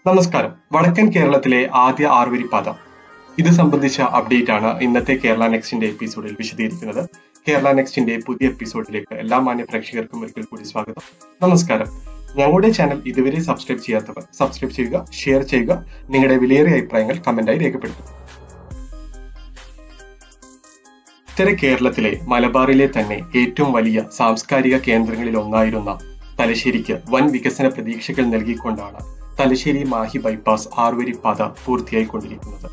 നമസ്കാരം വടക്കൻ കേരളത്തിലെ ആദ്യ ആറുവരി പാത ഇത് സംബന്ധിച്ച അപ്ഡേറ്റ് ആണ് ഇന്നത്തെ കേരള നെക്സ്റ്റിന്റെ എപ്പിസോഡിൽ വിശദീകരിക്കുന്നത് കേരള നെക്സ്റ്റിന്റെ പുതിയ എപ്പിസോഡിലേക്ക് എല്ലാ മാന്യ പ്രേക്ഷകർക്കും ഒരിക്കൽ കൂടി സ്വാഗതം നമസ്കാരം ഞങ്ങളുടെ ചാനൽ ഇതുവരെ സബ്സ്ക്രൈബ് ചെയ്യാത്തവർ സബ്സ്ക്രൈബ് ചെയ്യുക ഷെയർ ചെയ്യുക നിങ്ങളുടെ വിലയേറിയ അഭിപ്രായങ്ങൾ കമന്റായി രേഖപ്പെടുത്തുക ഉത്തര കേരളത്തിലെ മലബാറിലെ തന്നെ ഏറ്റവും വലിയ സാംസ്കാരിക കേന്ദ്രങ്ങളിൽ ഒന്നായിരുന്ന തലശ്ശേരിക്ക് വൻ വികസന പ്രതീക്ഷകൾ നൽകിക്കൊണ്ടാണ് തലശ്ശേരി മാഹി ബൈപ്പാസ് ആറുവരി പാത പൂർത്തിയായിക്കൊണ്ടിരിക്കുന്നത്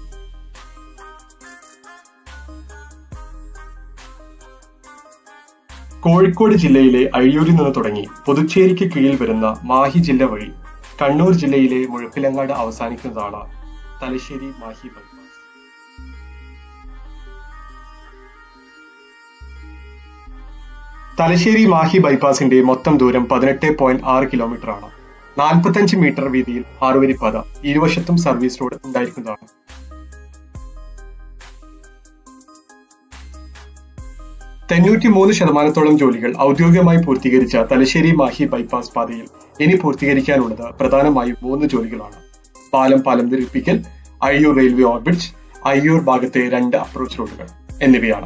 കോഴിക്കോട് ജില്ലയിലെ അഴിയൂരിൽ നിന്ന് തുടങ്ങി പുതുച്ചേരിക്ക് കീഴിൽ വരുന്ന മാഹി ജില്ല വഴി കണ്ണൂർ ജില്ലയിലെ മുഴപ്പിലങ്ങാട് അവസാനിക്കുന്നതാണ് തലശ്ശേരി മാഹി ബൈപ്പാസ് തലശ്ശേരി മാഹി ബൈപ്പാസിന്റെ മൊത്തം ദൂരം പതിനെട്ട് പോയിന്റ് ആറ് കിലോമീറ്റർ ആണ് നാൽപ്പത്തഞ്ച് മീറ്റർ വീതിയിൽ ആറുവരി പാത ഇരുവശത്തും സർവീസ് റോഡ് ഉണ്ടായിരിക്കുന്നതാണ് തൊണ്ണൂറ്റി മൂന്ന് ശതമാനത്തോളം ജോലികൾ ഔദ്യോഗികമായി പൂർത്തീകരിച്ച തലശ്ശേരി മാഹി ബൈപ്പാസ് പാതയിൽ ഇനി പൂർത്തീകരിക്കാനുള്ളത് പ്രധാനമായും മൂന്ന് ജോലികളാണ് പാലം പാലം ധരിപ്പിക്കൽ അയ്യൂർ റെയിൽവേ ഓർബിറ്റ് അയ്യൂർ ഭാഗത്തെ രണ്ട് അപ്രോച്ച് റോഡുകൾ എന്നിവയാണ്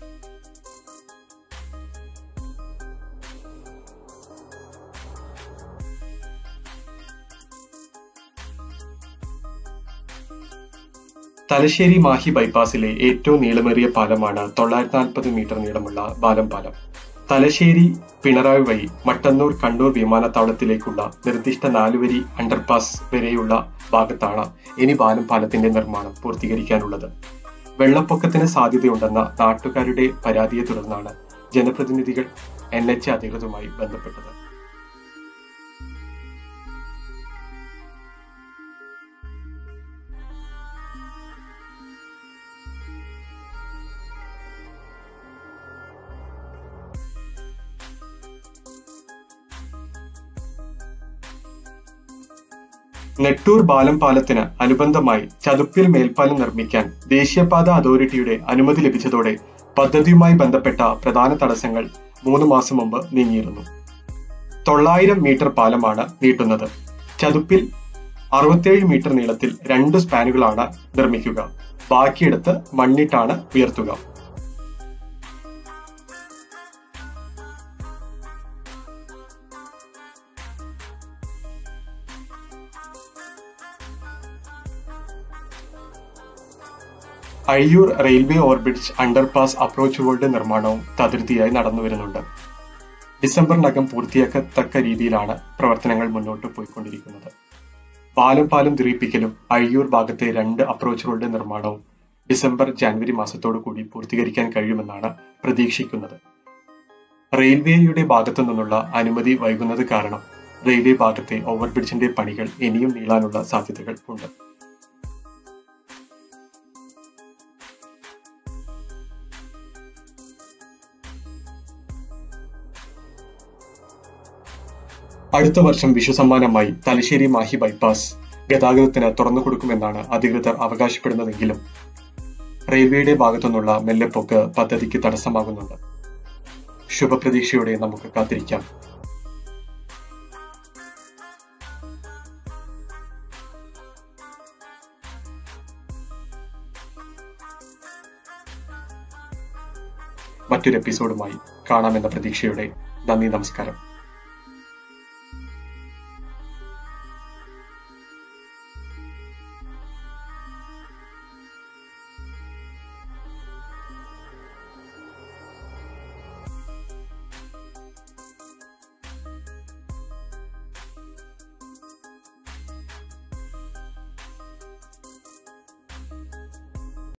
തലശ്ശേരി മാഹി ബൈപ്പാസിലെ ഏറ്റവും നീളമേറിയ പാലമാണ് തൊള്ളായിരത്തി നാൽപ്പത് മീറ്റർ നീളമുള്ള ബാലം പാലം തലശ്ശേരി പിണറായി വഴി മട്ടന്നൂർ കണ്ണൂർ വിമാനത്താവളത്തിലേക്കുള്ള നിർദ്ദിഷ്ട നാലുവരി അണ്ടർപാസ് വരെയുള്ള ഭാഗത്താണ് ഇനി ബാലം പാലത്തിന്റെ നിർമ്മാണം പൂർത്തീകരിക്കാനുള്ളത് വെള്ളപ്പൊക്കത്തിന് സാധ്യതയുണ്ടെന്ന നാട്ടുകാരുടെ പരാതിയെ തുടർന്നാണ് ജനപ്രതിനിധികൾ എൻ എച്ച് അധികൃതരുമായി ബന്ധപ്പെട്ടത് നെട്ടൂർ ബാലം പാലത്തിന് അനുബന്ധമായി ചതുപ്പിൽ മേൽപ്പാലം നിർമ്മിക്കാൻ ദേശീയപാത അതോറിറ്റിയുടെ അനുമതി ലഭിച്ചതോടെ പദ്ധതിയുമായി ബന്ധപ്പെട്ട പ്രധാന തടസ്സങ്ങൾ മൂന്ന് മാസം മുമ്പ് നീങ്ങിയിരുന്നു തൊള്ളായിരം മീറ്റർ പാലമാണ് നീട്ടുന്നത് ചതുപ്പിൽ അറുപത്തേഴ് മീറ്റർ നീളത്തിൽ രണ്ട് സ്പാനുകളാണ് നിർമ്മിക്കുക ബാക്കിയെടുത്ത് മണ്ണിട്ടാണ് ഉയർത്തുക Ayyur railway overbridge underpass approach road നിർമ്മാണവും തകൃതിയായി നടന്നു വരുന്നുണ്ട് ഡിസംബറിനകം പൂർത്തിയാക്കത്തക്ക രീതിയിലാണ് പ്രവർത്തനങ്ങൾ മുന്നോട്ട് പോയിക്കൊണ്ടിരിക്കുന്നത് പാലം പാലം ദ്വീപിക്കലും അയ്യൂർ ഭാഗത്തെ രണ്ട് അപ്രോച്ച് റോഡ് നിർമ്മാണവും ഡിസംബർ ജാനുവരി മാസത്തോടു കൂടി പൂർത്തീകരിക്കാൻ കഴിയുമെന്നാണ് പ്രതീക്ഷിക്കുന്നത് റെയിൽവേയുടെ ഭാഗത്തു നിന്നുള്ള അനുമതി വൈകുന്നത് കാരണം റെയിൽവേ ഭാഗത്തെ ഓവർബ്രിഡ്ജിന്റെ പണികൾ ഇനിയും നീളാനുള്ള സാധ്യതകൾ ഉണ്ട് അടുത്ത വർഷം വിഷു സമ്മാനമായി തലശ്ശേരി മാഹി ബൈപ്പാസ് ഗതാഗതത്തിന് തുറന്നു കൊടുക്കുമെന്നാണ് അധികൃതർ അവകാശപ്പെടുന്നതെങ്കിലും റെയിൽവേയുടെ ഭാഗത്തുനിന്നുള്ള മെല്ലെപ്പൊക്ക് പദ്ധതിക്ക് തടസ്സമാകുന്നുണ്ട് ശുഭപ്രതീക്ഷയോടെ നമുക്ക് കാത്തിരിക്കാം മറ്റൊരു എപ്പിസോഡുമായി കാണാമെന്ന പ്രതീക്ഷയോടെ നന്ദി നമസ്കാരം